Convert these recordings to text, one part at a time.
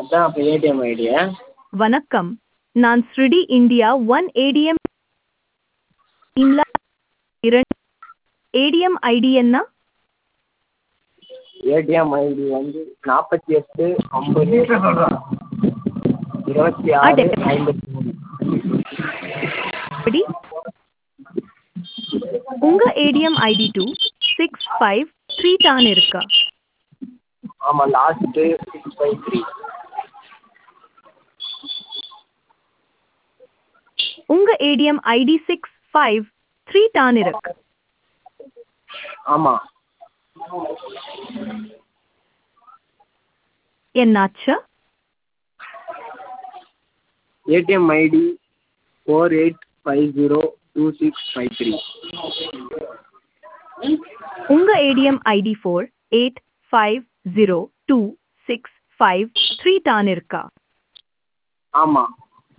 அதான் அப்போ ATM ID வணக்கம் நான் ஸ்ருடி இந்தியா ஒன் ஏடிஎம் இம்லா இரண்டு ஏடிஎம் ஐடி என்ன ஏடிஎம் ஐடி வந்து நாற்பத்தி எட்டு ஐம்பது இருபத்தி ஆறு அடே. ஐம்பத்தி மூணு படி உங்க ATM ID two six five three டான் இருக்கா ஆமாம் லாஸ்ட்டு சிக்ஸ் ஃபைவ் த்ரீ உங்க ATM ID six five three டான் இருக்கு ஆமாம் என்னாச்சு ATM ID four eight five zero two six five three உங்க ATM ID four eight five zero two six five three டான் இருக்கா ஆமாம்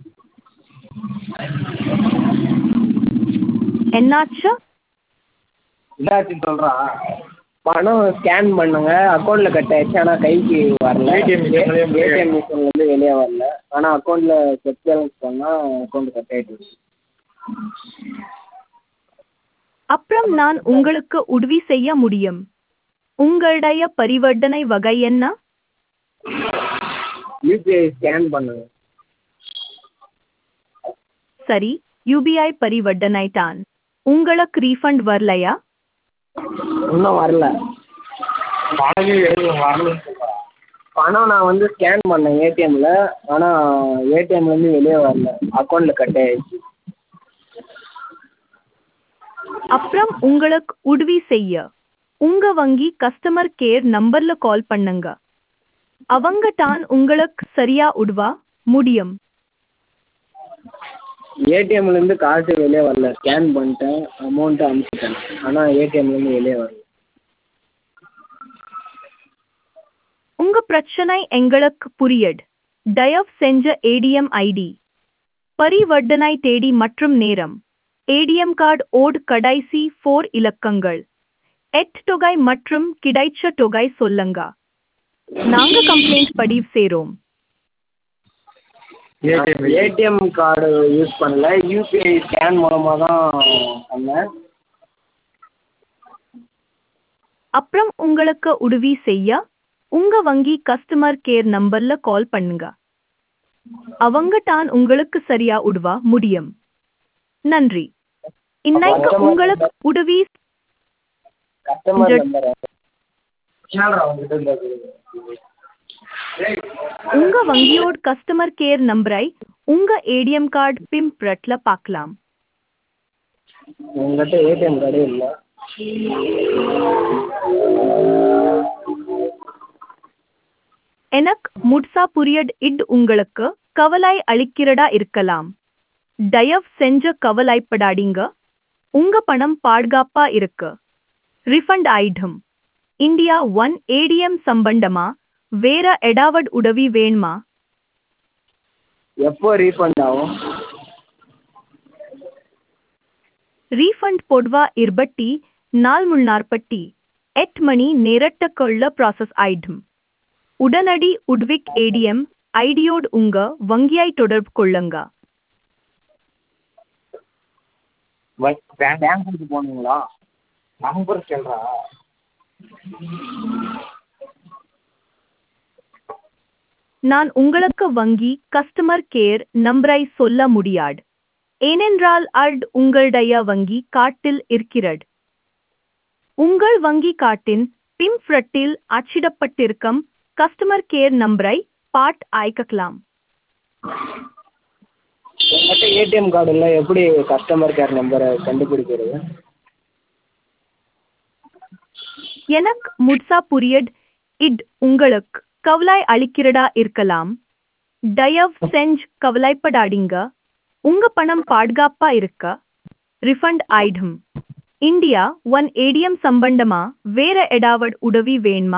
என்னாச்சு இதாச்சு சொல்கிறா பணம் ஸ்கேன் பண்ணுங்க அக்கௌண்ட்டில் கட் ஆயிடுச்சு ஆனால் கைக்கு வரல ஏடிஎம் ஏடிஎம் மிஷின்லேருந்து வெளியே வரல ஆனால் அக்கௌண்ட்டில் செக் பேலன்ஸ் பண்ணால் அக்கௌண்ட் கட் ஆகிட்டு அப்புறம் நான் உங்களுக்கு உதவி செய்ய முடியும் உங்களுடைய பரிவர்த்தனை வகை என்ன யூபிஐ ஸ்கேன் பண்ணுங்க சரி யூபிஐ பரிவர்த்தனை தான் உங்களுக்கு ரீஃபண்ட் வரலையா இன்னும் வரல பணம் நான் வந்து ஸ்கேன் பண்ணேன் ஏடிஎம்மில் ஆனால் ஏடிஎம்லேருந்து வெளியே வரல அக்கௌண்ட்டில் கட் ஆயிடுச்சு அப்புறம் உங்களுக்கு உதவி செய்ய உங்க வங்கி கஸ்டமர் கேர் நம்பர்ல கால் பண்ணுங்க அவங்க தான் உங்களுக்கு சரியா உதவ முடியும் ஏடிஎம்லேருந்து காசு வெளியே வரல ஸ்கேன் பண்ணிட்டேன் அமௌண்ட்டு அனுப்பிச்சிட்டேன் ஆனால் ஏடிஎம்லேருந்து வெளியே வரல உங்க பிரச்சனை எங்களுக்கு புரியட் தயவு செஞ்ச ஏடிஎம் ஐடி பரிவர்த்தனை தேதி மற்றும் நேரம் ஏடிஎம் கார்டு ஓட் கடைசி ஃபோர் இலக்கங்கள் எட் தொகை மற்றும் கிடைச்ச தொகை சொல்லுங்க நாங்க கம்ப்ளைண்ட் பதிவு செய்றோம் ஏடிஎம் கார்டு யூஸ் பண்ணல யூபிஐ ஸ்கேன் மூலமாக தான் பண்ணேன் அப்புறம் உங்களுக்கு உதவி செய்ய உங்க வங்கி கஸ்டமர் கேர் நம்பர்ல கால் பண்ணுங்க அவங்க தான் உங்களுக்கு சரியா உதவ முடியும் நன்றி இன்னைக்கு உங்களுக்கு உதவி கஸ்டமர் இந்த- நம்பர் உங்க வங்கியோட கஸ்டமர் கேர் நம்பரை உங்க ஏடிஎம் கார்டு பிம்பிரட்ல பார்க்கலாம் உங்கள்கிட்ட ஏடிஎம் கார்டே இல்லை எனக்கு முட்சா புரியட் இட் உங்களுக்கு கவலை அளிக்கிறதா இருக்கலாம் தயவு செஞ்ச கவலைப்படாதீங்க உங்க பணம் பாதுகாப்பா இருக்கு ரிஃபண்ட் ஆயிடும் இந்தியா ஒன் ஏடிஎம் சம்பந்தமா வேற எடாவட் உதவி வேணுமா எப்போ ரீஃபண்ட் ஆகும் ரீஃபண்ட் பொதுவா இருபட்டி நாள் முன்னாற்பட்டி எட் மணி நேரட்டக்குள்ள ப்ராசஸ் ஆயிடும் உடனடி உட்விக் ஏடிஎம் ஐடியோடு உங்க வங்கியை தொடர்பு கொள்ளுங்க பேங்க்குக்கு போகணுங்களா நம்பர் சொல்கிறா நான் உங்களுக்கு வங்கி கஸ்டமர் கேர் நம்பரை சொல்ல முடியாது ஏனென்றால் அட் உங்களுடைய வங்கி காட்டில் இருக்கிறது உங்கள் வங்கி காட்டின் பிம்ஃப்ரட்டில் அச்சிடப்பட்டிருக்கும் கஸ்டமர் கேர் நம்பரை பாட் ஆய்க்கலாம் என்கிட்ட ஏடிஎம் கார்டு இல்லை எப்படி கஸ்டமர் கேர் நம்பரை கண்டுபிடிக்கிறது எனக்கு முட்சா புரியட் இட் உங்களுக்கு கவலை அளிக்கிறதா இருக்கலாம் தயவு செஞ்சு கவலைப்படாதீங்க உங்க பணம் பாதுகாப்பா இருக்க ரிஃபண்ட் ஆயிடும் இந்தியா ஒன் ஏடிஎம் சம்பந்தமா வேற எடாவட் உதவி வேணுமா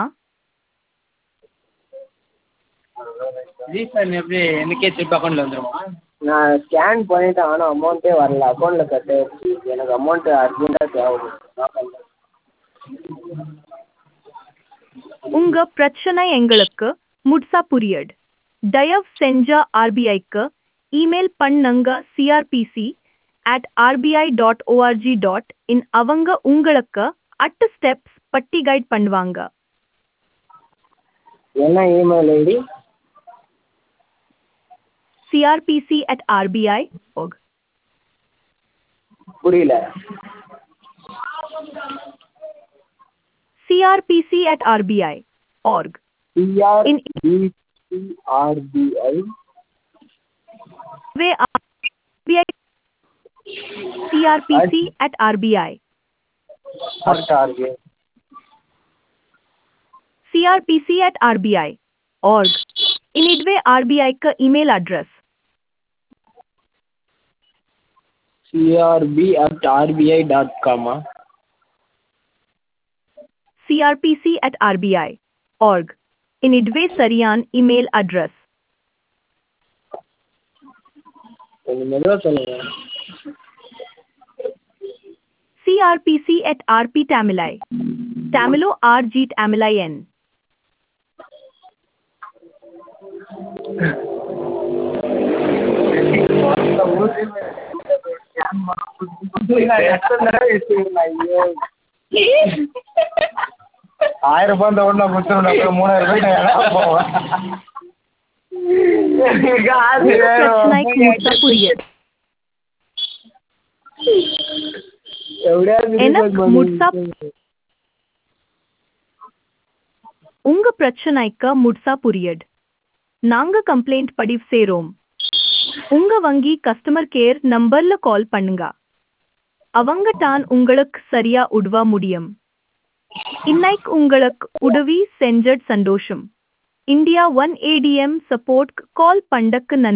ரீஃபண்ட் எப்படி எனக்கே திருப்பி அக்கௌண்ட்டில் வந்துருமா நான் ஸ்கேன் பண்ணிட்டேன் ஆனால் அமௌண்ட்டே வரல அக்கௌண்ட்டில் கட் ஆயிடுச்சு எனக்கு அமௌண்ட்டு அர்ஜென்ட்டாக தேவைப்படுது என்ன பண்ணுறது உங்க பிரச்சனை எங்களுக்கு முட்சா புரியட் தயவு செஞ்ச ஆர்பிஐக்கு இமெயில் பண்ணுங்க CRPC at RBI dot ORG dot in அவங்க உங்களுக்கு அட்டு ஸ்டெப்ஸ் பட்டி கைட் பண்ணுவாங்க என்ன email ID CRPC at RBI org புரியல CRPC at RBI org CR In- PCRBI वे RBI CRPC at RBI at RBI CRPC at RBI org in इडवे RBI का email address CRP at RBI dot com CRPC at RBI org in इडवे सरियान email address கொஞ்சம் மெதுவாக சொல்லுங்க CrPC at RP टैमिलाई टैमिलो आर जीट एमिलाई एन ஆயிரம் ரூபாய் இந்த ஒண்ணு கொடுத்துருந்தா அப்புறம் மூணாயிரம் ரூபாய் நான் எல்லாம் போவேன் பிரச்சனைக்கு முற்ற புரியுது எனக்கு முழுசா உங்க பிரச்சனைக்கு முழுசா புரியுது நாங்க கம்ப்ளைண்ட் பதிவு செய்றோம் உங்க வங்கி கஸ்டமர் கேர் நம்பர்ல கால் பண்ணுங்க அவங்க தான் உங்களுக்கு சரியா உதவ முடியும் இன்னைக்கு உங்களுக்கு உதவி செஞ்சது சந்தோஷம் India one ATM support call பண்ணக்கு நன்றி